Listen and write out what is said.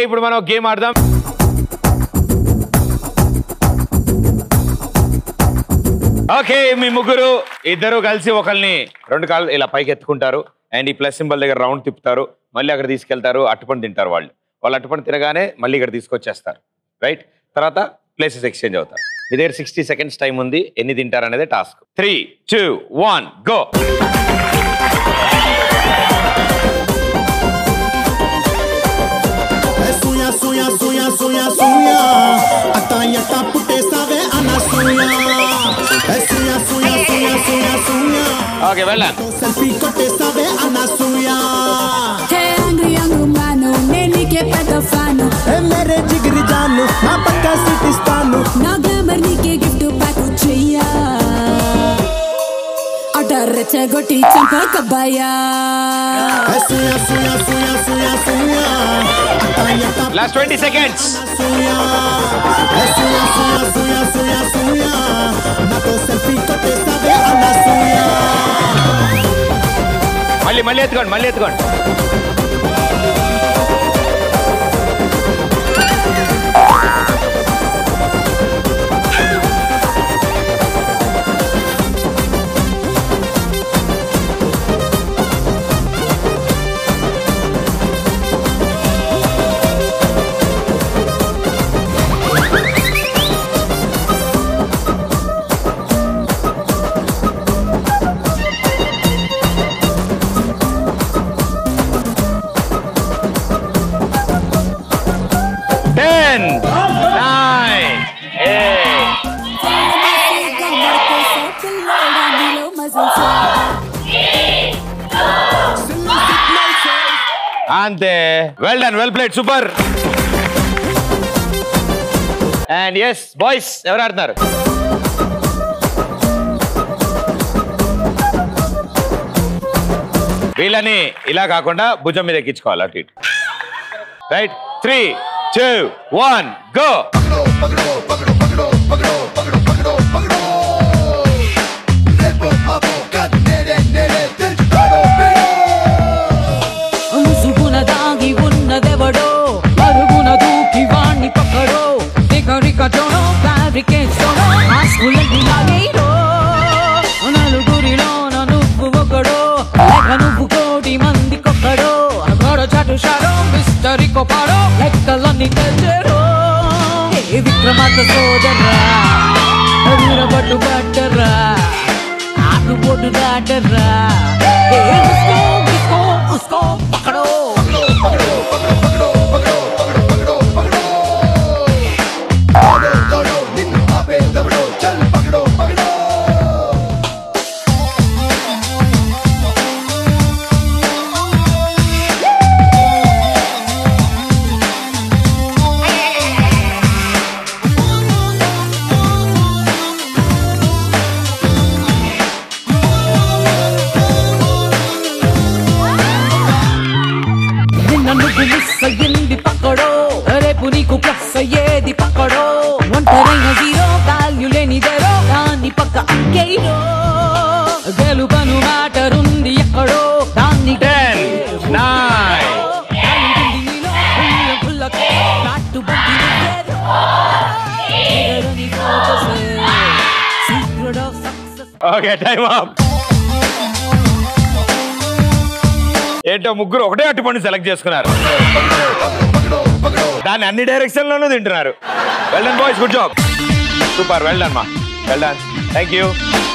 ఇప్పుడు మనం గేమ్ ఆడదాం ఓకే మీ ముగ్గురు ఇద్దరు కలిసి ఒకరిని రెండు కాళ్ళు ఇలా పైకి ఎత్తుకుంటారు అండ్ ఈ ప్లస్ సింబల్ దగ్గర రౌండ్ తిప్పుతారు మళ్ళీ అక్కడ తీసుకెళ్తారు అట్టుపండు తింటారు వాళ్ళు వాళ్ళు అట్టుపండు తినగానే మళ్ళీ ఇక్కడ తీసుకొచ్చేస్తారు రైట్ తర్వాత ప్లేసెస్ ఎక్స్చేంజ్ అవుతారు మీ దగ్గర సిక్స్టీ సెకండ్స్ టైం ఉంది ఎన్ని తింటారు అనేది task three two one go సూయ సూయ సూయ సూయ సూయ అత్త ఎట్ట పుట్టేస్తావే అన్న సూయ సూయ సూయ సూయ సూయ సూయ ఓకే వెళ్ళాను సెల్ఫీ కొట్టేస్తావే అన్న సూయ హే యాంగ్రీ యంగ్ మ్యాను నేను నీకే పెద్ద ఫ్యాను ఏ మేరే జిగిరి జాను నా పక్క సీట్ ఇస్తాను నా గ్లామర్ నీకే గిఫ్ట్ ప్యాక్ చెయ్యా అటర్ రెచ్చగొట్టి చంప కబ్బాయా సూయ సూయ సూయ సూయ సూయ అత్త ఎట్ట లాస్ట్ ట్వంటీ సెకండ్స్ సూయ సూయ సూయ సూయ సూయ సూయ నాతో సెల్ఫీ కొట్టేస్తావే అన్న సూయ మళ్ళీ మళ్ళీ ఎత్తుకోండి మళ్ళీ ఎత్తుకోండి టెన్ నైన్ ఎయిట్ అంతే well done well played super and yes boys ఎవరు ఆడుతున్నారు వీళ్ళని ఇలా కాకుండా భుజం మీద ఎక్కించుకోవాలి అటు ఇటు right three two one go ముసుగున దాగి ఉన్నదెవడో అరుగున దూకి వాణ్ణి పక్కడో రిక చోడో ఫ్యాబ్రికేషనో ఆస్కులకి లాగేయడో నలుగురిలోన నువ్వు ఒకడో లేక నువ్వు కోటి మంది కొక్కడో గోడ చాటు షాడో మిస్టరీ కొపాడో లెక్కలన్నీ తెచ్చడో ఏ విక్రమార్క సోదరా వీరబట్టు పట్టరా ఆటు బొట్టు దాటరా ఏ ఉస్కో ఉస్కో ఉస్కో పక్కడో నిన్న నువ్వు మిస్ అయ్యింది పక్కడో రేపు నీకు ప్లస్ అయ్యేది పక్కడో ఒంటరైన జీరో వాల్యూ లేనిదేరో దాన్ని పక్క అంకేయో గెలుపను మ్యాటరుంది ఎక్కడో దాన్ని ten nine okay time up ఏంటో ముగ్గురు ఒకటే అట్టుపండు సెలెక్ట్ చేసుకున్నారు దాన్ని అన్ని డైరెక్షన్ లోనూ తింటున్నారు well done boys good job super well done మా వెల్డన్ థ్యాంక్ యూ